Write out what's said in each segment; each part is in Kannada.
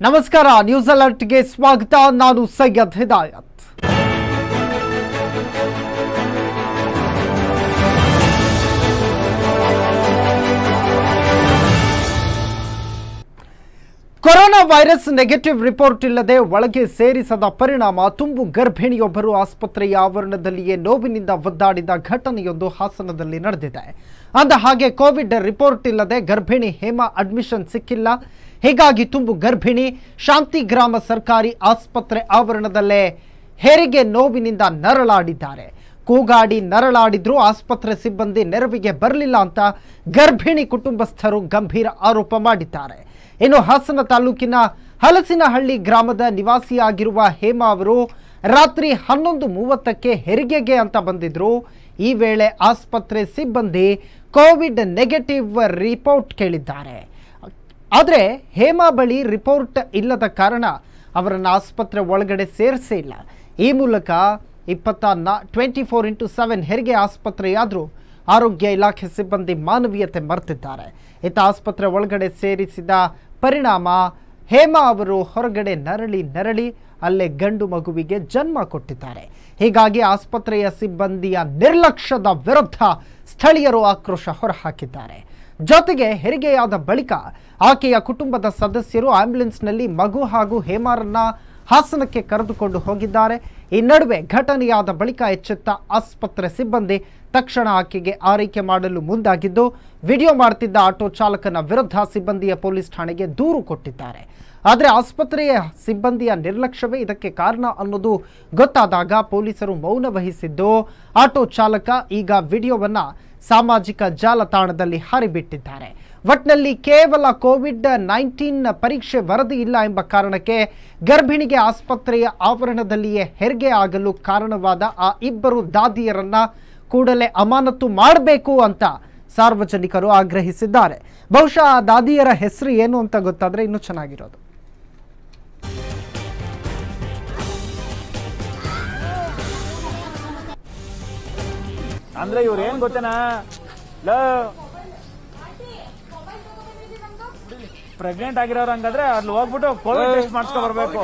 ನಮಸ್ಕಾರ ನ್ಯೂಸ್ ಅಲರ್ಟ್ಗೆ ಸ್ವಾಗತ ನಾನು Syed Hidayat corona virus negative report ಇಲ್ಲದೆ ಒಳಗೆ ಸೇರಿಸದ ಪರಿಣಾಮ ತುಂಬು ಗರ್ಭಿಣಿಯೊಬ್ಬರು ಆಸ್ಪತ್ರೆಯ ಆವರಣದಲ್ಲಿಯೇ ನೋವಿನಿಂದ ಒದ್ದಾಡಿದ ಘಟನೆಯೊಂದು ಹಾಸನದಲ್ಲಿ ನಡೆದಿದೆ ಅಂದ ಹಾಗೆ ಕೋವಿಡ್ ರಿಪೋರ್ಟ್ ಇಲ್ಲದೆ ಗರ್ಭಿಣಿ ಹೇಮಾ ಅಡ್ಮಿಷನ್ ಸಿಕ್ಕಿಲ್ಲ ಹೀಗಾಗಿ ತುಂಬು ಗರ್ಭಿಣಿ ಶಾಂತಿಗ್ರಾಮ ಸರ್ಕಾರಿ ಆಸ್ಪತ್ರೆ ಆವರಣದಲ್ಲೇ ಹೆರಿಗೆ ನೋವಿನಿಂದ ನರಳಾಡಿದ್ದಾರೆ ಕೂಗಾಡಿ ನರಳಾಡಿದ್ರೂ ಆಸ್ಪತ್ರೆ ಸಿಬ್ಬಂದಿ ನೆರವಿಗೆ ಬರಲಿಲ್ಲ ಅಂತ ಗರ್ಭಿಣಿ ಕುಟುಂಬಸ್ಥರು ಗಂಭೀರ ಆರೋಪ ಮಾಡಿದ್ದಾರೆ ಇನ್ನು ಹಾಸನ ತಾಲೂಕಿನ ಹಲಸಿನಹಳ್ಳಿ ಗ್ರಾಮದ ನಿವಾಸಿಯಾಗಿರುವ ಹೇಮಾ ಅವರು ರಾತ್ರಿ ಹನ್ನೊಂದು ಮೂವತ್ತಕ್ಕೆ ಹೆರಿಗೆಗೆ ಅಂತ ಬಂದಿದ್ರು ಈ ವೇಳೆ ಆಸ್ಪತ್ರೆ ಸಿಬ್ಬಂದಿ ಕೋವಿಡ್ ನೆಗೆಟಿವ್ ರಿಪೋರ್ಟ್ ಕೇಳಿದ್ದಾರೆ ಆದರೆ ಹೇಮಾ ಬಳಿ ರಿಪೋರ್ಟ್ ಇಲ್ಲದ ಕಾರಣ ಅವರನ್ನು ಆಸ್ಪತ್ರೆ ಒಳಗಡೆ ಸೇರಿಸೇ ಇಲ್ಲ ಈ ಮೂಲಕ ಇಪ್ಪತ್ತ ನಾ ಟ್ವೆಂಟಿ ಫೋರ್ ಇಂಟು ಸೆವೆನ್ ಹೆರಿಗೆ ಆಸ್ಪತ್ರೆಯಾದರೂ ಆರೋಗ್ಯ ಇಲಾಖೆ ಸಿಬ್ಬಂದಿ ಮಾನವೀಯತೆ ಮರೆತಿದ್ದಾರೆ ಇತ್ತ ಆಸ್ಪತ್ರೆ ಒಳಗಡೆ ಸೇರಿಸಿದ ಪರಿಣಾಮ ಹೇಮಾ ಅವರು ಹೊರಗಡೆ ನರಳಿ ನರಳಿ ಅಲ್ಲೇ ಗಂಡು ಮಗುವಿಗೆ ಜನ್ಮ ಕೊಟ್ಟಿದ್ದಾರೆ ಹೀಗಾಗಿ ಆಸ್ಪತ್ರೆಯ ಸಿಬ್ಬಂದಿಯ ನಿರ್ಲಕ್ಷ್ಯದ ವಿರುದ್ಧ ಸ್ಥಳೀಯರು ಆಕ್ರೋಶ ಹೊರಹಾಕಿದ್ದಾರೆ ಜೊತೆಗೆ ಹೆರಿಗೆಯಾದ ಬಳಿಕ ಆಕೆಯ ಕುಟುಂಬದ ಸದಸ್ಯರು ಆಂಬ್ಯುಲೆನ್ಸ್ನಲ್ಲಿ ಮಗು ಹಾಗೂ ಹೇಮಾರನ್ನ ಹಾಸನಕ್ಕೆ ಕರೆದುಕೊಂಡು ಹೋಗಿದ್ದಾರೆ ಈ ನಡುವೆ ಘಟನೆಯಾದ ಬಳಿಕ ಎಚ್ಚೆತ್ತ ಆಸ್ಪತ್ರೆ ಸಿಬ್ಬಂದಿ ತಕ್ಷಣ ಆಕೆಗೆ ಆರೈಕೆ ಮಾಡಲು ಮುಂದಾಗಿದ್ದು ವಿಡಿಯೋ ಮಾಡ್ತಿದ್ದ ಆಟೋ ಚಾಲಕನ ವಿರುದ್ಧ ಸಿಬ್ಬಂದಿಯ ಪೊಲೀಸ್ ಠಾಣೆಗೆ ದೂರು ಕೊಟ್ಟಿದ್ದಾರೆ ಆದರೆ ಆಸ್ಪತ್ರೆಯ ಸಿಬ್ಬಂದಿಯ ನಿರ್ಲಕ್ಷ್ಯವೇ ಇದಕ್ಕೆ ಕಾರಣ ಅನ್ನೋದು ಗೊತ್ತಾದಾಗ ಪೊಲೀಸರು ಮೌನ ವಹಿಸಿದ್ದು ಆಟೋ ಚಾಲಕ ಈಗ ವಿಡಿಯೋವನ್ನ ಸಾಮಾಜಿಕ ಜಾಲತಾಣದಲ್ಲಿ ಹರಿಬಿಟ್ಟಿದ್ದಾರೆ ಒಟ್ನಲ್ಲಿ ಕೇವಲ ಕೋವಿಡ್ ನೈನ್ಟೀನ್ ಪರೀಕ್ಷೆ ವರದಿ ಇಲ್ಲ ಎಂಬ ಕಾರಣಕ್ಕೆ ಗರ್ಭಿಣಿಗೆ ಆಸ್ಪತ್ರೆಯ ಆವರಣದಲ್ಲಿಯೇ ಹೆರಿಗೆ ಆಗಲು ಕಾರಣವಾದ ಆ ಇಬ್ಬರು ದಾದಿಯರನ್ನ ಕೂಡಲೇ ಅಮಾನತು ಮಾಡಬೇಕು ಅಂತ ಸಾರ್ವಜನಿಕರು ಆಗ್ರಹಿಸಿದ್ದಾರೆ ಬಹುಶಃ ಆ ದಾದಿಯರ ಹೆಸರು ಏನು ಅಂತ ಗೊತ್ತಾದ್ರೆ ಇನ್ನೂ ಚೆನ್ನಾಗಿರೋದು ಅಂದ್ರೆ ಇವ್ರು ಏನ್ ಗೊತ್ತೇನಾ ಲ ಪ್ರೆಗ್ನೆಂಟ್ ಆಗಿರೋರು ಹಂಗಾದ್ರೆ ಅಲ್ಲಿ ಹೋಗ್ಬಿಟ್ಟು ಕೋವಿಡ್ ಟೆಸ್ಟ್ ಮಾಡಿಸ್ಕೊ ಬರ್ಬೇಕು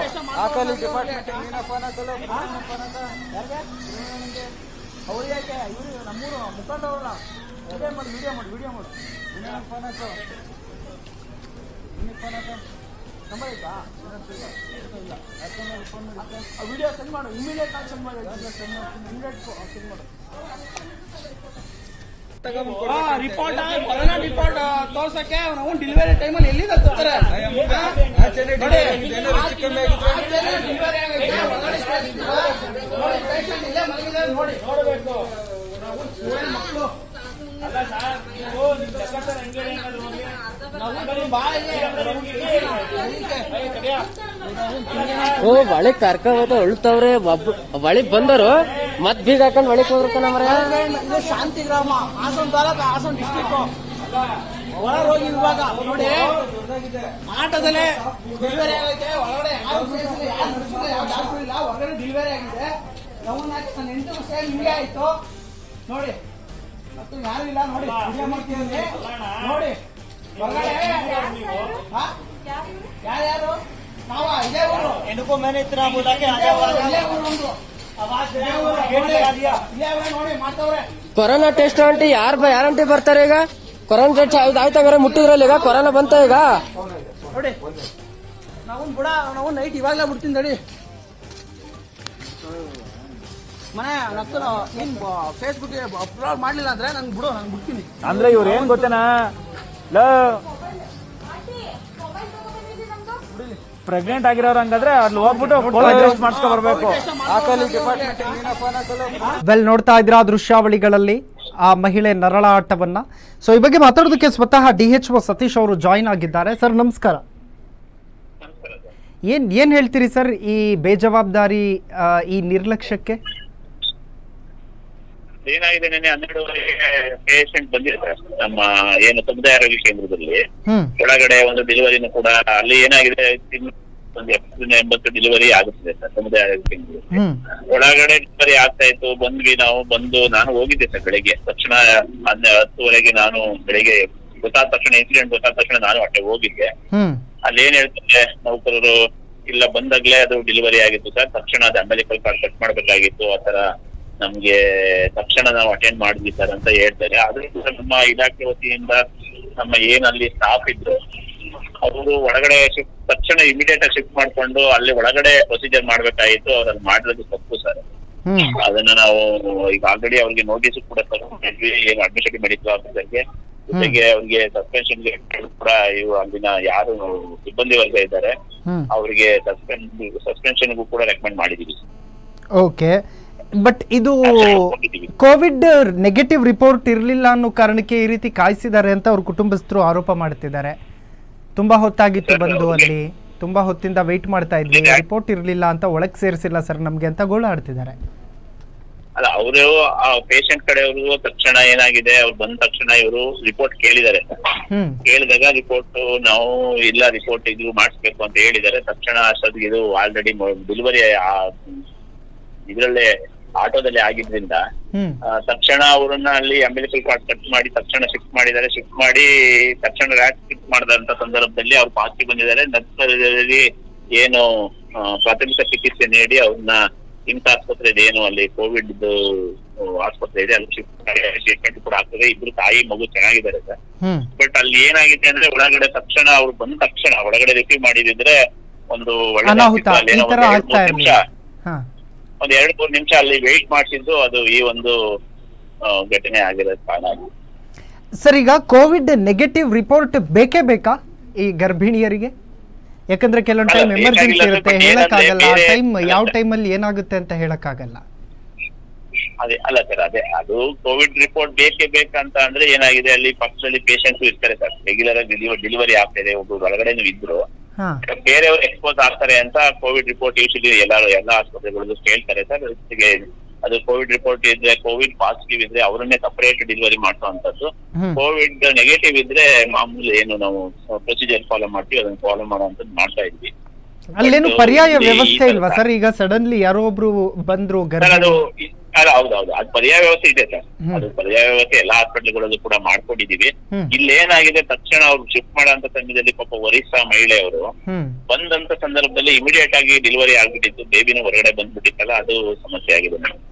ರಿಪೋರ್ಟ್ ಕೊರೋನಾ ರಿಪೋರ್ಟ್ ತೋರ್ಸಕ್ಕೆ ನಾವು ಡೆಲಿವರಿ ಟೈಮಲ್ಲಿ ಎಲ್ಲಿಂದ ತರ್ತಾರೆ ನೋಡಿ, ಆಚೆನೆ ಡೆಲಿವರಿ ಆಗೈತೆ, ಒಳಗಡೆ ನೋಡಿ, patient ಇಲ್ಲೇ ಮಲಗಿದ್ದಾರೆ ನೋಡಿ ನೋಡಬೇಕು ನಾವು ಸ್ಟೂಡೆಂಟ್ ಮಕ್ಕಳು ನಾವು ಬಾಯಿಗೆ ಓ ಒಳಗ್ ಕರ್ಕೊಂಡ್ ಅಳ್ತವ್ರೆ ಒಬ್ಬ ಒಳಗ್ ಬಂದರು ಮತ್ ಬೀಗ ಹಾಕೊಂಡ್ ಒಳಗ್ ಹೋಗ್ರಕನ ಮರ ಇದು ಶಾಂತಿ ಗ್ರಾಮ ಹಾಸನ ತಾಲೂಕು ಹಾಸನ ಡಿಸ್ಟಿಕ್ ಒಳ ರೋಗಿ ವಿಭಾಗ ನೋಡಿ ಆಟದಲ್ಲೇ ಡೆಲಿವರಿ ಆಗೈತೆ ಒಳಗಡೆ ಯಾರು ಸೇರಿಸಿಲ್ಲ ಯಾರು ನರ್ಸಿಲ್ಲ ಯಾವ ಡಾಕ್ಟರ್ ಇಲ್ಲ ಹೊರಗಡೆ ಡೆಲಿವರಿ ಆಗಿದೆ ನಾವು ನನ್ನ ಎಂಟು ವರ್ಷ ನಿಮಗೆ ಆಯ್ತು ನೋಡಿ ಮತ್ತು ಯಾರು ಇಲ್ಲ ನೋಡಿ ವಿಡಿಯೋ ಮಾಡ್ತಿದ್ದೀನಿ ನೋಡಿ ಹೊರಗಡೆ ಹಾ? ಯಾರ್ಯಾರು ನಾವ ಇದೇ ಊರು ಎನಕ್ಕೂ ಮೇಲೆ ಇತ್ರ ಅಂಬುದಾಗೆ ಇದೇ ಊರು, ಇದೇ ಊರು ನಮ್ದು. ಇದೇ ಊರು, ನೋಡಿ. ಇದೇ ಊರೇ ನೋಡಿ ಮಾಡ್ತವ್ರೆ ಕೊರೋನಾ ಟೆಸ್ಟ್ ಅಂಟಿ ಯಾರ್ ಬ ಯಾರಂಟಿ ಬರ್ತಾರೆ ಈಗ ಕೊರೋನಾ ಟೆಸ್ಟ್ ಆಯ್ತಂಗಾರೆ ಮುಟ್ಟಿದ್ರಲ್ಲ ಈಗ ಕೊರೋನಾ ಬಂತ ಈಗ ನೋಡಿ ನಾವು ಬುಡ ನಾವು ನೈಟ್ ಇವಾಗಲೇ ಬಿಡ್ತೀನಿ ನಡಿ ಮನೆ ನತ್ತು ನೀನ್ ಫೇಸ್ಬುಕ್ ಅಪ್ಲೋಡ್ ಮಾಡ್ಲಿಲ್ಲ ಅಂದ್ರೆ ನನ್ ಬಿಡು ನಾನು ಬಿಡ್ತೀನಿ ಅಂದ್ರೆ ಇವ್ರು ಏನ್ ಗೊತ್ತೇನಾ ಲ ಪ್ರೆಗ್ನೆಂಟ್ ಆಗಿರೋರು ಹಂಗಾದ್ರೆ ಅಲ್ಲಿ ಹೋಗ್ಬಿಟ್ಟು ಕೋವಿಡ್ ಟೆಸ್ಟ್ ಮಾಡಿಸ್ಕೊ ಬರ್ಬೇಕು ವೆಲ್ ನೋಡ್ತಾ ಇದ್ರ ದೃಶ್ಯಾವಳಿಗಳಲ್ಲಿ ಆ ಮಹಿಳೆ ನರಳಾಟವನ್ನ ಸೊ ಈ ಬಗ್ಗೆ ಮಾತಾಡೋದಕ್ಕೆ ಸ್ವತಃ ಡಿ ಎಚ್ ಒ ಸತೀಶ್ ಅವರು ಜಾಯಿನ್ ಆಗಿದ್ದಾರೆ ಸರ್ ನಮಸ್ಕಾರ ಏನ್ ಏನ್ ಹೇಳ್ತೀರಿ ಸರ್ ಈ ಬೇಜವಾಬ್ದಾರಿ ಆ, ಈ ನಿರ್ಲಕ್ಷ್ಯಕ್ಕೆ ಏನಾಗಿದೆ ನೆನ್ನೆ ಹನ್ನೆರಡುವರೆಗೆ ಪೇಷಂಟ್ ಬಂದಿದೆ ನಮ್ಮ ಏನು ಸಮುದಾಯ ಆರೋಗ್ಯ ಕೇಂದ್ರದಲ್ಲಿ ಹ್ಮ್ ಒಳಗಡೆ ಒಂದು ಡೆಲಿವರಿನೂ ಕೂಡ ಅಲ್ಲಿ ಏನಾಗಿದೆ ತಿಂಗ್ಳು ಒಂದು ಎಪ್ಪತ್ತರಿಂದ ಎಂಬತ್ತು ಡೆಲಿವರಿ ಆಗುತ್ತದೆ ಸರ್ ಸಮುದಾಯ ಆರೋಗ್ಯ ಕೇಂದ್ರದಲ್ಲಿ ಹ್ಮ್ ಒಳಗಡೆ ಡೆಲಿವರಿ ಆಗ್ತಾ ಇತ್ತು ಬಂದ್ವಿ ನಾವು ಬಂದು ನಾನು ಹೋಗಿದ್ದೆ ಸರ್ ಬೆಳಿಗ್ಗೆ ತಕ್ಷಣ ಹನ್ನೆ ಹತ್ತುವರೆಗೆ ನಾನು ಬೆಳಿಗ್ಗೆ ಗೊತ್ತಾದ ತಕ್ಷಣ ಇನ್ಸಿಡೆಂಟ್ ಗೊತ್ತಾದ ತಕ್ಷಣ ನಾನು ಅಟ್ಟೆ ಹೋಗಿದ್ದೆ ಹ್ಮ್ ಅಲ್ಲಿ ಏನ್ ಹೇಳ್ತಾರೆ ನೌಕರರು ಇಲ್ಲ ಬಂದಾಗ್ಲೇ ಅದು ಡೆಲಿವರಿ ಆಗಿತ್ತು ಸರ್ ತಕ್ಷಣ ಅದು ಅಂಬಲಿಕಲ್ ಕಾರ್ಡ್ ಕಟ್ ಮಾಡ್ಬೇಕಾಗಿತ್ತು ಆತರ ನಮ್ಗೆ ತಕ್ಷಣ ನಾವು ಅಟೆಂಡ್ ಮಾಡಿದ್ವಿ ಸರ್ ಅಂತ ಹೇಳ್ತಾರೆ ಆದ್ರೂ ಕೂಡ ನಮ್ಮ ಇಲಾಖೆ ವತಿಯಿಂದ ನಮ್ಮ ಏನ್ ಅಲ್ಲಿ ಸ್ಟಾಫ್ ಇದ್ರು ಅವರು ಒಳಗಡೆ ಶಿಫ್ಟ್ ತಕ್ಷಣ ಇಮಿಡಿಯೇಟ್ ಆಗಿ ಶಿಫ್ಟ್ ಮಾಡ್ಕೊಂಡು ಅಲ್ಲಿ ಒಳಗಡೆ ಪ್ರೊಸೀಜರ್ ಮಾಡ್ಬೇಕಾಗಿತ್ತು ಅವ್ರಲ್ಲಿ ಮಾಡಿರೋದು ತಪ್ಪು ಸರ್ ಹ್ಮ್ ಅದನ್ನ ನಾವು ಈಗ ಆಲ್ರೆಡಿ ಅವ್ರಿಗೆ ನೋಟಿಸ್ ಕೂಡ ತಗೊಂಡಿದ್ವಿ ಏನು ಅಡ್ಮಿನಿಸ್ಟ್ರೇಟಿವ್ ಮೆಡಿಕಲ್ ಆಫೀಸರ್ಗೆ ಜೊತೆಗೆ ಅವ್ರಿಗೆ ಸಸ್ಪೆನ್ಷನ್ ಕೂಡ ಇವು ಅಲ್ಲಿನ ಯಾರು ಸಿಬ್ಬಂದಿ ವರ್ಗ ಇದ್ದಾರೆ ಹ್ಮ್ ಅವರಿಗೆ ಸಸ್ಪೆಂಡ್ ಸಸ್ಪೆನ್ಷನ್ಗೂ ಕೂಡ ರೆಕಮೆಂಡ್ ಮಾಡಿದೀವಿ ಓಕೆ ಬಟ್ ಇದು ಕೊಟ್ಟಿದ್ದೀವಿ. ಕೋವಿಡ್ ನೆಗೆಟಿವ್ ರಿಪೋರ್ಟ್ ಇರಲಿಲ್ಲ ಅನ್ನೋ ಕಾರಣಕ್ಕೆ ಈ ರೀತಿ ಕಾಯಿಸಿದ್ದಾರೆ ಅಂತ ಅವ್ರ ಕುಟುಂಬಸ್ಥರು ಆರೋಪ ಮಾಡ್ತಿದ್ದಾರೆ ತುಂಬಾ ಹೊತ್ತಾಗಿತ್ತು ಸರ್, ಬಂದು ಅವ್ರಿಗೆ- ಅಲ್ಲಿ ತುಂಬಾ ಹೊತ್ತಿಂದ ವೆಯ್ಟ್ ಮಾಡ್ತಾ ಇದ್ವಿ ಇದೆ. ರಿಪೋರ್ಟ್ ಇರಲಿಲ್ಲ ಅಂತ ಒಳಗೆ ಸೇರಿಸಿಲ್ಲ ಸರ್ ನಮಗೆ ಅಂತ ಗೋಳಾಡ್ತಿದ್ದಾರೆ ಅಲ್ಲ ಅವರು ಆ ಪೇಷಂಟ್ ಕಡೆಯವರು ತಕ್ಷಣ ಏನಾಗಿದೆ ಅವ್ರು ಬಂದ ತಕ್ಷಣ ಇವರು ರಿಪೋರ್ಟ್ ಕೇಳಿದ್ದಾರೆ ಹ್ಮ್ ಕೇಳಿದಾಗ ರಿಪೋರ್ಟ್ ನಾವು ಇಲ್ಲ ರಿಪೋರ್ಟ್ ಇದು ಮಾಡಿಸ್ಬೇಕು ಅಂತ ಹೇಳಿದ್ದಾರೆ ತಕ್ಷಣ ಅಷ್ಟೊತ್ತಿಗೆ ಇದು ಆಲ್ರೆಡಿ ಡೆಲಿವರಿ ಇದರಲ್ಲೇ ಆಟೋದಲ್ಲಿ ಆಗಿದ್ರಿಂದ ಹ್ಮ್ ಆ, ತಕ್ಷಣ ಅವರನ್ನ ಅಲ್ಲಿ ಅಂಬಿಲಿಕಲ್ ಕಾರ್ಡ್ ಕಟ್ ಮಾಡಿ ತಕ್ಷಣ ಶಿಫ್ಟ್ ಮಾಡಿದ್ದಾರೆ ಶಿಫ್ಟ್ ಮಾಡಿ ತಕ್ಷಣ ರ್ಯಾಕ್ ಶಿಫ್ಟ್ ಮಾಡಿದಂತ ಸಂದರ್ಭದಲ್ಲಿ ಅವ್ರು ಪಾಸಿಟಿವ್ ಬಂದಿದ್ದಾರೆ ನಂತರದಲ್ಲಿ ಏನು ಆ, ಪ್ರಾಥಮಿಕ ಚಿಕಿತ್ಸೆ ನೀಡಿ ಅವ್ರನ್ನ ಇಂಥ ಆಸ್ಪತ್ರೆ ಇದೆ ಏನು ಅಲ್ಲಿ ಕೋವಿಡ್ ಆಸ್ಪತ್ರೆ ಇದೆ ಅಲ್ಲಿ ಶಿಫ್ಟ್ ಟ್ರೀಟ್ಮೆಂಟ್ ಕೂಡ ಆಗ್ತದೆ ಇಬ್ರು ತಾಯಿ ಮಗು ಚೆನ್ನಾಗಿದ್ದಾರೆ ಸರ್ ಹ್ಮ್ ಬಟ್ ಅಲ್ಲಿ ಏನಾಗಿದೆ ಅಂದ್ರೆ ಒಳಗಡೆ ತಕ್ಷಣ ಅವ್ರು ಬಂದ ತಕ್ಷಣ ಒಳಗಡೆ ರಿಸೀವ್ ಮಾಡಿದಿದ್ರೆ ಒಂದು ಒಳ್ಳೆ ಅನಾಹುತ ಅಲ್ಲಿ ಈ ಏನೋ ತರ ಒಂದ್ ಎರಡ್ ಆಗ್ತಾ ಮೂರ್ ನಿಮಿಷ ಇರಲಿಲ್ಲ ಹಾ ಒಂದ್ ಎರಡ್ ಮೂರ್ ನಿಮಿಷ ಅಲ್ಲಿ ವೆಯ್ಟ್ ಮಾಡಿಸಿದ್ದು ಅದು ಈ ಒಂದು ಆ, ಘಟನೆ ಆಗಿರೋದ್ ಕಾರಣ ಆಗಿದೆ. ಸರ್ ಈಗ ಕೋವಿಡ್ ನೆಗೆಟಿವ್ ರಿಪೋರ್ಟ್ ಬೇಕೇ ಬೇಕಾ ಈ ಗರ್ಭಿಣಿಯರಿಗೆ ಯಾಕಂದ್ರೆ ಕೆಲವೊಂದು ಅಲ್ಲ, ಟೈಮ್ ಎಮರ್ಜೆನ್ಸಿ ಬೇಕಾಗಿಲ್ಲ ಇರುತ್ತೆ but ಹೇಳಕ್ಕಾಗಲ್ಲ ಆ ಏನಂದ್ರೆ ಟೈಮ್ ಬೇರೆ- ಯಾವ ಟೈಮಲ್ಲಿ ಏನಾಗುತ್ತೆ ಅಂತ ಹೇಳಕ್ಕಾಗಲ್ಲ ಅದೇ ಅಲ್ಲ ಸರ್ ಅದೇ ಅದು ಕೋವಿಡ್ ರಿಪೋರ್ಟ್ ಬೇಕೇ ಬೇಕಂತ ಅಂದ್ರೆ ಏನಾಗಿದೆ ಅಲ್ಲಿ ಪಕ್ಕದಲ್ಲಿ ಪೇಷಂಟ್ಸ್ ಇರ್ತಾರೆ ಸರ್ ರೆಗ್ಯುಲರ್ ಆಗಿ ಡೆಲಿವರಿ ಆಗ್ತಿದೆ ಒಬ್ರು ಒಳಗಡೆನೂ ಇದ್ರು ಹಾ ಬೇರೆಯವರು ಎಕ್ಸ್ಪೋಸ್ ಆಗ್ತಾರೆ ಅಂತ ಕೋವಿಡ್ ರಿಪೋರ್ಟ್ ಯೂಶಲಿ ಎಲ್ಲಾರು ಎಲ್ಲಾ ಆಸ್ಪತ್ರೆಗಳಲ್ಲೂ ಕೇಳ್ತಾರೆ ಸರ್ ಜೊತೆಗೆ ಅದು ಕೋವಿಡ್ ರಿಪೋರ್ಟ್ ಇದ್ರೆ ಕೋವಿಡ್ ಪಾಸಿಟಿವ್ ಇದ್ರೆ ಅವರನ್ನೇ ಸಪರೇಟ್ ಡೆಲಿವರಿ ಮಾಡುವಂತದ್ದು ಹ್ಮ್ ಕೋವಿಡ್ ನೆಗೆಟಿವ್ ಇದ್ರೆ ಮಾಮೂಲಿ ಏನು ನಾವು ಪ್ರೊಸೀಜರ್ ಫಾಲೋ ಮಾಡ್ತೀವಿ ಅದನ್ನ ಫಾಲೋ ಮಾಡುವಂತದ್ದು ಮಾಡ್ತಾ ಇದ್ವಿ ಅಲ್ಲೇನು But ಪರ್ಯಾಯ ಇಲ್ಲಿ ಈ ವ್ಯವಸ್ಥೆ ತರ- ಇಲ್ವಾ ಸರ್ ಈಗ ಸಡನ್ಲಿ ಯಾರೋ ಒಬ್ರು ಬಂದ್ರು ಸರ್ ಅದು ಗರ್ಭಿಣಿ ಇ- ಅಲ್ಲ ಹೌದೌದು ಅದು ಪರ್ಯಾಯ ವ್ಯವಸ್ಥೆ ಇದೆ ಸರ್ ಹ್ಮ್. ಅದು ಪರ್ಯಾಯ ವ್ಯವಸ್ಥೆ ಎಲ್ಲಾ ಹಾಸ್ಪಿಟಲ್ಗಳಲ್ಲೂ ಕೂಡ ಮಾಡ್ಕೊಂಡಿದೀವಿ ಹ್ಮ್. ಇಲ್ಲಿ ಏನಾಗಿದೆ ತಕ್ಷಣ ಅವ್ರು ಶಿಫ್ಟ್ ಮಾಡೋಂತ ಸಮಯದಲ್ಲಿ ಪಾಪ ಒರಿಸ್ಸಾ ಮಹಿಳೆಯವರು ಹ್ಮ್ ಬಂದಂತ ಸಂದರ್ಭದಲ್ಲಿ ಇಮಿಡಿಯೇಟ್ ಆಗಿ ಡೆಲಿವರಿ ಆಗ್ಬಿಟ್ಟಿತ್ತು ಬೇಬಿನ ಹೊರಗಡೆ ಬಂದ್ಬಿಟ್ಟಿತ್ತಲ್ಲ ಅದು ಸಮಸ್ಯೆ ಆಗಿದೆ ಮೇಡಮ್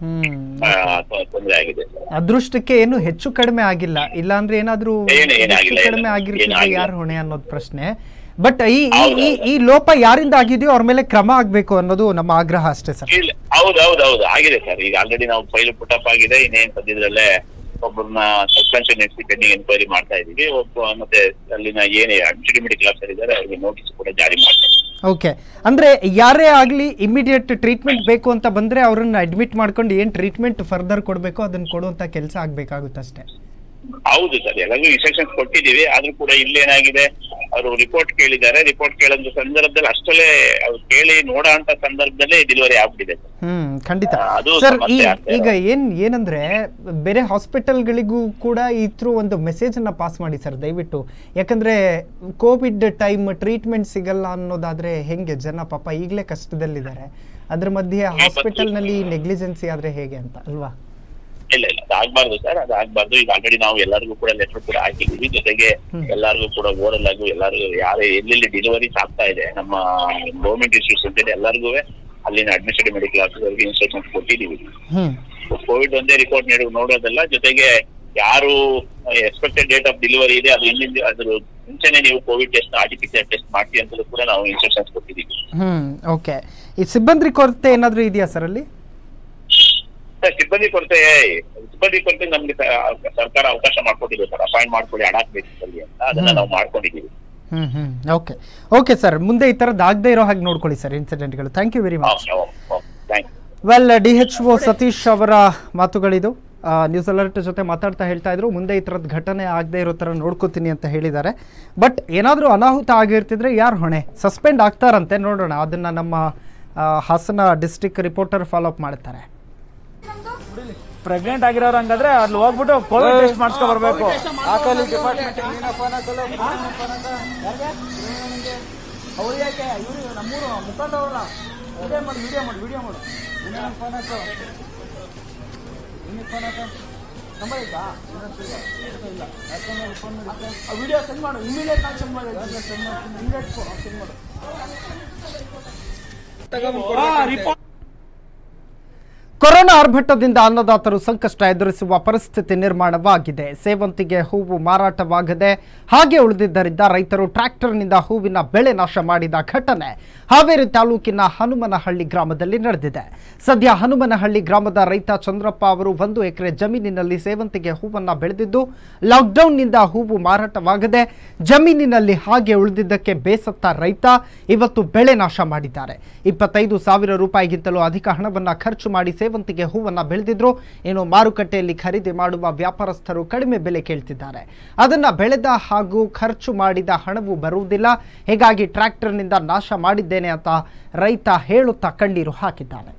ಹ್ಮ್ ತೊಂದರೆ ಆಗಿದೆ ಅದೃಷ್ಟಕ್ಕೆ ಏನು ಹೆಚ್ಚು ಕಡಿಮೆ ಆಗಿಲ್ಲ ಇಲ್ಲಾಂದ್ರೆ ಏನಾದ್ರೂ ಏನು- ಏನು ಹೆಚ್ಚು ಆಗಿಲ್ಲ, ಕಡಿಮೆ ಏನು- ಆಗಿರ್ತಿದ್ರೆ ಏನು ಆಗಿಲ್ಲ. ಯಾರು ಹೊಣೆ ಅನ್ನೋದು ಪ್ರಶ್ನೆ ಬಟ್ ಈ ಈ- ಹೌದು, ಈ ಹೌದು. ಈ ಲೋಪ ಯಾರಿಂದ ಆಗಿದೆಯೋ ಅವ್ರ ಮೇಲೆ ಕ್ರಮ ಆಗ್ಬೇಕು ಅನ್ನೋದು ನಮ್ಮ ಆಗ್ರಹ ಅಷ್ಟೇ ಸರ್ ಇಲ್ಲ ಹೌದು ಹೌದು ಹೌದು ಆಗಿದೆ ಸರ್ ಈಗ ಆಲ್ರೆಡಿ ನಾವು ಫೈಲ್ ಪುಟಪ್ ಆಗಿದೆ ಇನ್ನೇನ್ ಸದ್ಯದಲ್ಲೇ ಒಬ್ಬರನ್ನ ಸಸ್ಪೆನ್ಷನ್ ಎಕ್ಸಿ ಪೆಂಡಿಂಗ್ ಎನ್ಕ್ವೈರಿ ಮಾಡ್ತಾ ಇದೀವಿ ಒಬ್ಬ ಮತ್ತೆ ಅಲ್ಲಿನ ಏನೇ ಅಡ್ಮಿನಿಸ್ಟ್ರೇಟಿವ್ ಮೆಡಿಕಲ್ ಆಫೀಸರ್ ಇದ್ದಾರೆ ಅವರಿಗೆ ನೋಟಿಸ್ ಕೂಡ ಜಾರಿ ಮಾಡ್ತಾರೆ ಓಕೆ ಅಂದ್ರೆ ಯಾರೇ ಆಗ್ಲಿ ಇಮಿಡಿಯೇಟ್ ಟ್ರೀಟ್ಮೆಂಟ್ ಬೇಕು ಅಂತ ಬಂದ್ರೆ ಅವ್ರನ್ನ ಅಡ್ಮಿಟ್ ಮಾಡ್ಕೊಂಡು ಏನ್ ಟ್ರೀಟ್ಮೆಂಟ್ ಫರ್ದರ್ ಕೊಡಬೇಕು ಅದನ್ನ ಕೊಡುವಂತ ಕೆಲಸ ಆಗ್ಬೇಕಾಗುತ್ತೆ ಅಷ್ಟೇ ಹೌದು ಸರ್ ಎಲ್ಲರಿಗೂ ಇನ್ಸ್ಟ್ರಕ್ಷನ್ಸ್ ಕೊಟ್ಟಿದ್ದೀವಿ ಆದ್ರೂ ಕೂಡ ಇಲ್ಲೇನಾಗಿದೆ ಅವರು ರಿಪೋರ್ಟ್ ಕೇಳಿದ್ದಾರೆ ರಿಪೋರ್ಟ್ ಕೇಳೋ ಸಂದರ್ಭದಲ್ಲಿ ಅಷ್ಟಲ್ಲೇ ಅವ್ರು ಕೇಳಿ ನೋಡೋ ಅಂತ ಸಂದರ್ಭದಲ್ಲೇ ಡೆಲಿವರಿ ಆಗ್ಬಿಟ್ಟಿದೆ ಸರ್ ಹ್ಮ್ ಖಂಡಿತ ಆ, ಅದು ಸರ್ ಈ ಸಮಸ್ಯೆ ಆಗ್ತಾ ಈಗ ಏನ್ ಏನಂದ್ರೆ ಬೇರೆ ಹಾಸ್ಪಿಟಲ್ಗಳಿಗೂ ಕೂಡ ಈ ಥ್ರೂ ಒಂದು ಮೆಸೇಜ್ ಅನ್ನ ಪಾಸ್ ಮಾಡಿ ಸರ್ ದಯವಿಟ್ಟು ಯಾಕಂದ್ರೆ ಕೋವಿಡ್ ಟೈಮ್ ಟ್ರೀಟ್ಮೆಂಟ್ ಸಿಗಲ್ಲ ಅನ್ನೋದಾದ್ರೆ ಹೆಂಗೆ ಜನ ಪಾಪ ಈಗಲೇ ಕಷ್ಟದಲ್ಲಿದ್ದಾರೆ ಅದ್ರ ಮಧ್ಯೆ ಹಾಸ್ಪಿಟಲ್ ನಲ್ಲಿ ನೆಗ್ಲಿಜೆನ್ಸಿ ಆದ್ರೆ ಹೇಗೆ ಅಂತ ಅಲ್ವಾ ಇಲ್ಲ ಇಲ್ಲ ಅದಾಗಬಾರ್ದು ಸರ್ ಅದಾಗಬಾರ್ದು ಈಗ ಆಲ್ರೆಡಿ ನಾವು ಎಲ್ಲರಿಗೂ ಕೂಡ ಲೆಟರ್ ಕೂಡ ಹಾಕಿದ್ದೀವಿ ಜೊತೆಗೆ ಹ್ಮ್. ಎಲ್ಲರಿಗೂ ಕೂಡ ಓರಲ್ ಆಗು ಎಲ್ಲರಿಗೂ ಯಾರೇ ಎಲ್ಲೆಲ್ಲಿ ಡೆಲಿವರೀಸ್ ಆಗ್ತಾ ಇದೆ ನಮ್ಮ ಗೌರ್ಮೆಂಟ್ ಇನ್ಸ್ಟಿಟ್ಯೂಷನ್ ಇದೆ ಎಲ್ಲರಿಗೂ ಅಲ್ಲಿನ ಅಡ್ಮಿನಿಸ್ಟ್ರೇಟಿವ್ ಮೆಡಿಕಲ್ ಆಫೀಸರ್ಗೆ ಇನ್ಸ್ಟ್ರಕ್ಷನ್ಸ್ ಕೊಟ್ಟಿದ್ದೀವಿ ಹ್ಮ್ ಕೋವಿಡ್ ಒಂದೇ ರಿಪೋರ್ಟ್ ನೀಡಿ ನೋಡೋದಲ್ಲ ಜೊತೆಗೆ ಯಾರು ಎಕ್ಸ್ಪೆಕ್ಟೆಡ್ ಡೇಟ್ ಆಫ್ ಡೆಲಿವರಿ ಇದೆ ಅದು ಹಿಂದಿನ ಅದ್ರ ಮುಂಚೆನೆ ನೀವು COVID test R T P test ಮಾಡ್ತೀವಿ ಅಂತಲೂ ಕೂಡ ನಾವು ಇನ್ಸ್ಟ್ರಕ್ಷನ್ಸ್ ಕೊಟ್ಟಿದ್ದೀವಿ ಹ್ಮ್ ಓಕೆ ಈ ಸಿಬ್ಬಂದಿ ಕೊರತೆ ಏನಾದ್ರೂ ಇದೆಯಾ ಸರ್ ಅಲ್ಲಿ ಸರ್ ಸಿಬ್ಬಂದಿ ಕೊರತೆ ಸಿಬ್ಬಂದಿ ಕೊರತೆ ನಮ್ಗೆ ಸ- ಸರ್ಕಾರ ಅವಕಾಶ ಮಾಡ್ಕೊಟ್ಟಿದೆ ಸರ್ ಅಪಾಯಿಂಟ್ ಮಾಡ್ಕೊಳ್ಳಿ ಹಣಾಕ್ ಬೇಕಿತ್ತಲ್ಲಿ ಅಂತ ಅದನ್ನ ನಾವು ಮಾಡ್ಕೊಂಡಿದ್ದೀವಿ ಹ್ಮ್ ಹ್ಮ್ ಓಕೆ ಓಕೆ ಸರ್ ಮುಂದೆ ಈ ಥರದ್ದು ಆಗದೆ ಇರೋ ಹಾಗೆ ನೋಡ್ಕೊಳ್ಳಿ ಸರ್ ಇನ್ಸಿಡೆಂಟ್ಗಳು thank you very much thank well D H O Satish ಅವರ ಮಾತುಗಳಿದು ಆ, ನ್ಯೂಸ್ ಅಲರ್ಟ್ ಜೊತೆ ಮಾತಾಡ್ತಾ ಹೇಳ್ತಾ ಇದ್ರು ಮುಂದೆ ಈ ಥರದ ಘಟನೆ ಆಗದೆ ಇರೋ ಥರ ನೋಡ್ಕೋತೀನಿ ಅಂತ ಹೇಳಿದ್ದಾರೆ ಬಟ್ ಏನಾದರೂ ಅನಾಹುತ ಆಗಿರ್ತಿದ್ರೆ ಯಾರು ಹೊಣೆ ಸಸ್ಪೆಂಡ್ ಆಗ್ತಾರಂತೆ ನೋಡೋಣ ಅದನ್ನು ನಮ್ಮ ಆ, Hassan district reporter follow up ಮಾಡ್ತಾರೆ ಪ್ರೆಗ್ನೆಂಟ್ ಆಗಿರೋರು ಹಂಗಾದ್ರೆ ಅಲ್ಲಿ ಹೋಗ್ಬಿಟ್ಟು ಕೋವಿಡ್ ಟೆಸ್ಟ್ ಮಾಡಿಸ್ಕೊ ಬರ್ಬೇಕು ಅವ್ರು ಯಾಕೆ ಇವ್ರು ನಮ್ಮೂರು ಮುಖಂಡವ್ರಲ್ಲ ವಿಡಿಯೋ ಮಾಡಿ ವಿಡಿಯೋ ಮಾಡಿ ವಿಡಿಯೋ ಮಾಡು ಫೋನ್ ಹಾಕು ಫೋನ್ ಹಾಕು ನಂಬರ್ ಆಯ್ತಾ ಇಲ್ಲ ವಿಡಿಯೋ ಸೆಂಡ್ ಮಾಡು ಇಮಿಡಿಯೇಟ್ ಆಗಿ ಸೆಂಡ್ ಮಾಡಿ ಇಮಿಡಿಯೇಟ್ ಸೆಂಡ್ ಮಾಡು ರಿಪೋರ್ಟ್ ಕೊರೋನಾ ಆರ್ಭಟದಿಂದ ಅನ್ನದಾತರು ಸಂಕಷ್ಟ ಎದುರಿಸುವ ಪರಿಸ್ಥಿತಿ ನಿರ್ಮಾಣವಾಗಿದೆ ಸೇವಂತಿಗೆ ಹೂವು ಮಾರಾಟವಾಗದೆ ಹಾಗೆ ಉಳಿದಿದ್ದರಿಂದ ರೈತರು ಟ್ರ್ಯಾಕ್ಟರ್ನಿಂದ ಹೂವಿನ ಬೆಳೆ ನಾಶ ಮಾಡಿದ ಘಟನೆ ಹಾವೇರಿ ತಾಲೂಕಿನ ಹನುಮನಹಳ್ಳಿ ಗ್ರಾಮದಲ್ಲಿ ನಡೆದಿದೆ ಸದ್ಯ ಹನುಮನಹಳ್ಳಿ ಗ್ರಾಮದ ರೈತ ಚಂದ್ರಪ್ಪ ಅವರು ಒಂದು ಎಕರೆ ಜಮೀನಿನಲ್ಲಿ ಸೇವಂತಿಗೆ ಹೂವನ್ನ ಬೆಳೆದಿದ್ದು ಲಾಕ್ಡೌನ್ನಿಂದ ಹೂವು ಮಾರಾಟವಾಗದೆ ಜಮೀನಿನಲ್ಲಿ ಹಾಗೆ ಉಳಿದಿದ್ದಕ್ಕೆ ಬೇಸತ್ತ ರೈತ ಇವತ್ತು ಬೆಳೆ ನಾಶ ಮಾಡಿದ್ದಾರೆ ಇಪ್ಪತ್ತೈದು ಸಾವಿರ ರೂಪಾಯಿಗಿಂತಲೂ ಅಧಿಕ ಹಣವನ್ನ ಖರ್ಚು ಮಾಡಿ ಸೇವಂತಿಗೆ ಹೂವನ್ನ ಬೆಳೆದಿದ್ರು ಇನ್ನು ಮಾರುಕಟ್ಟೆಯಲ್ಲಿ ಖರೀದಿ ಮಾಡುವ ವ್ಯಾಪಾರಸ್ಥರು ಕಡಿಮೆ ಬೆಲೆ ಕೇಳ್ತಿದ್ದಾರೆ ಅದನ್ನ ಬೆಳೆದ ಹಾಗೂ ಖರ್ಚು ಮಾಡಿದ ಹಣವು ಬರುವುದಿಲ್ಲ ಹೀಗಾಗಿ ಟ್ರ್ಯಾಕ್ಟರ್ನಿಂದ ನಾಶ ಮಾಡಿದ್ದೇನೆ ಅಂತ ರೈತ ಹೇಳುತ್ತಾ ಕಣ್ಣೀರು ಹಾಕಿದ್ದಾನೆ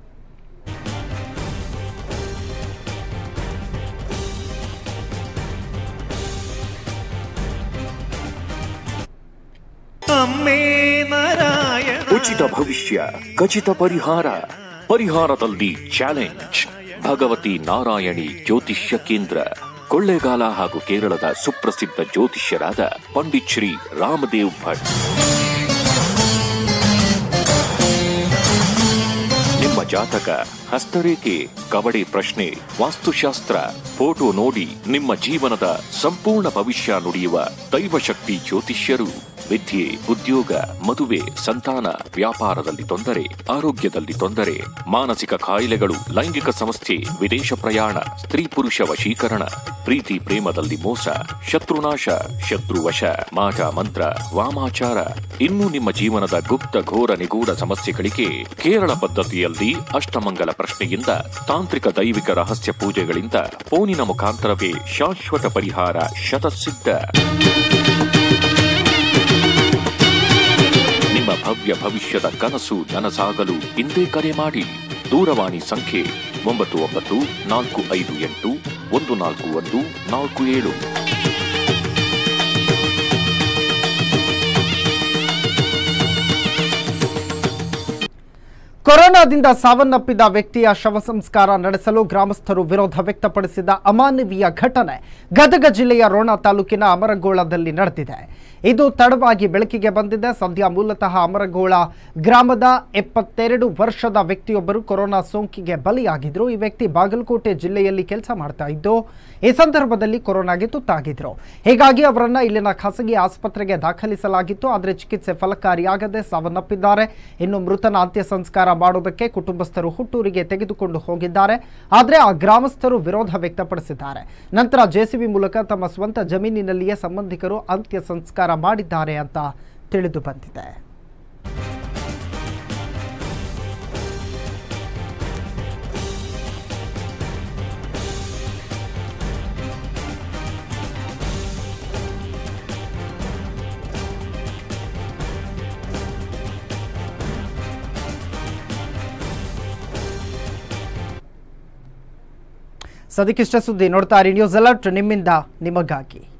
ಉಚಿತ ಭವಿಷ್ಯ ಖಚಿತ ಪರಿಹಾರ ಪರಿಹಾರದಲ್ಲಿ ಚಾಲೆಂಜ್ ಭಗವತಿ ನಾರಾಯಣಿ ಜ್ಯೋತಿಷ್ಯ ಕೇಂದ್ರ ಕೊಳ್ಳೇಗಾಲ ಹಾಗೂ ಕೇರಳದ ಸುಪ್ರಸಿದ್ಧ ಜ್ಯೋತಿಷ್ಯರಾದ ಪಂಡಿತ್ ಶ್ರೀ ರಾಮದೇವ್ ಭಟ್ ನಿಮ್ಮ ಜಾತಕ ಹಸ್ತರೇಖೆ ಕಬಡ್ಡಿ ಪ್ರಶ್ನೆ ವಾಸ್ತುಶಾಸ್ತ್ರ ಫೋಟೋ ನೋಡಿ ನಿಮ್ಮ ಜೀವನದ ಸಂಪೂರ್ಣ ಭವಿಷ್ಯ ನುಡಿಯುವ ದೈವಶಕ್ತಿ ಜ್ಯೋತಿಷ್ಯರು ವಿದ್ಯೆ ಉದ್ಯೋಗ ಮದುವೆ ಸಂತಾನ ವ್ಯಾಪಾರದಲ್ಲಿ ತೊಂದರೆ ಆರೋಗ್ಯದಲ್ಲಿ ತೊಂದರೆ ಮಾನಸಿಕ ಕಾಯಿಲೆಗಳು ಲೈಂಗಿಕ ಸಮಸ್ಯೆ ವಿದೇಶ ಪ್ರಯಾಣ ಸ್ತ್ರೀ ಪುರುಷ ವಶೀಕರಣ ಪ್ರೀತಿ ಪ್ರೇಮದಲ್ಲಿ ಮೋಸ ಶತ್ರುನಾಶ ಶತ್ರುವಶ ಮಾಟ ಮಂತ್ರ ವಾಮಾಚಾರ ಇನ್ನು ನಿಮ್ಮ ಜೀವನದ ಗುಪ್ತ ಘೋರ ನಿಗೂಢ ಸಮಸ್ಯೆಗಳಿಗೆ ಕೇರಳ ಪದ್ಧತಿಯಲ್ಲಿ ಅಷ್ಟಮಂಗಲ ಪ್ರಶ್ನೆಯಿಂದ ತಾಂತ್ರಿಕ ದೈವಿಕ ರಹಸ್ಯ ಪೂಜೆಗಳಿಂದ ಫೋನಿನ ಮುಖಾಂತರವೇ ಶಾಶ್ವತ ಪರಿಹಾರ ಶತಸಿದ್ಧ ನಿಮ್ಮ ಭವ್ಯ ಭವಿಷ್ಯದ ಕನಸು ನನಸಾಗಲು ಇಂದೇ ಕರೆ ಮಾಡಿ ದೂರವಾಣಿ ಸಂಖ್ಯೆ ಒಂಬತ್ತು ಒಂಬತ್ತು ನಾಲ್ಕು ಐದು ಎಂಟು ಒಂದು ನಾಲ್ಕು ಒಂದು ನಾಲ್ಕು ಏಳು ಕೊರೋನಾದಿಂದ ಸಾವನ್ನಪ್ಪಿದ ವ್ಯಕ್ತಿಯ ಶವ ಸಂಸ್ಕಾರ ನಡೆಸಲು ಗ್ರಾಮಸ್ಥರು ವಿರೋಧ ವ್ಯಕ್ತಪಡಿಸಿದ ಅಮಾನವೀಯ ಘಟನೆ ಗದಗ ಜಿಲ್ಲೆಯ ರೋಣ ತಾಲೂಕಿನ ಅಮರಗೋಳದಲ್ಲಿ ನಡೆದಿದೆ ಇದು ತಡವಾಗಿ ಬೆಳಕಿಗೆ ಬಂದಿದೆ ಸದ್ಯ ಮೂಲತಃ ಅಮರಗೋಳ ಗ್ರಾಮದ ಎಪ್ಪತ್ತೆರಡು ವರ್ಷದ ವ್ಯಕ್ತಿಯೊಬ್ಬರು ಕೊರೋನಾ ಸೋಂಕಿಗೆ ಬಲಿಯಾಗಿದ್ರು ಈ ವ್ಯಕ್ತಿ ಬಾಗಲಕೋಟೆ ಜಿಲ್ಲೆಯಲ್ಲಿ ಕೆಲಸ ಮಾಡ್ತಾ ಇದ್ದು ಈ ಸಂದರ್ಭದಲ್ಲಿ ಕೊರೋನಾಗೆ ತುತ್ತಾಗಿದ್ರು ಹೀಗಾಗಿ ಅವರನ್ನ ಇಲ್ಲಿನ ಖಾಸಗಿ ಆಸ್ಪತ್ರೆಗೆ ದಾಖಲಿಸಲಾಗಿತ್ತು ಆದರೆ ಚಿಕಿತ್ಸೆ ಫಲಕಾರಿಯಾಗದೆ ಸಾವನ್ನಪ್ಪಿದ್ದಾರೆ ಇನ್ನು ಮೃತನ ಅಂತ್ಯ ಸಂಸ್ಕಾರ ಮಾಡೋದಕ್ಕೆ ಕುಟುಂಬಸ್ಥರು ಹುಟ್ಟೂರಿಗೆ ತೆಗೆದುಕೊಂಡು ಹೋಗಿದ್ದಾರೆ ಆದರೆ ಆ ಗ್ರಾಮಸ್ಥರು ವಿರೋಧ ವ್ಯಕ್ತಪಡಿಸಿದ್ದಾರೆ ನಂತರ ಜೆಸಿಬಿ ಮೂಲಕ ತಮ್ಮ ಸ್ವಂತ ಜಮೀನಿನಲ್ಲಿಯೇ ಸಂಬಂಧಿಕರು ಅಂತ್ಯ ಸಂಸ್ಕಾರ ಮಾಡಿದ್ದಾರೆ ಅಂತ ತಿಳಿದು ಬಂದಿದೆ ಸದ್ಯಕ್ಕಿಷ್ಟ ಸುದ್ದಿ ನೋಡ್ತಾ ಇರಿ ನ್ಯೂಸ್ ಅಲರ್ಟ್ ನಿಮ್ಮಿಂದ ನಿಮಗಾಗಿ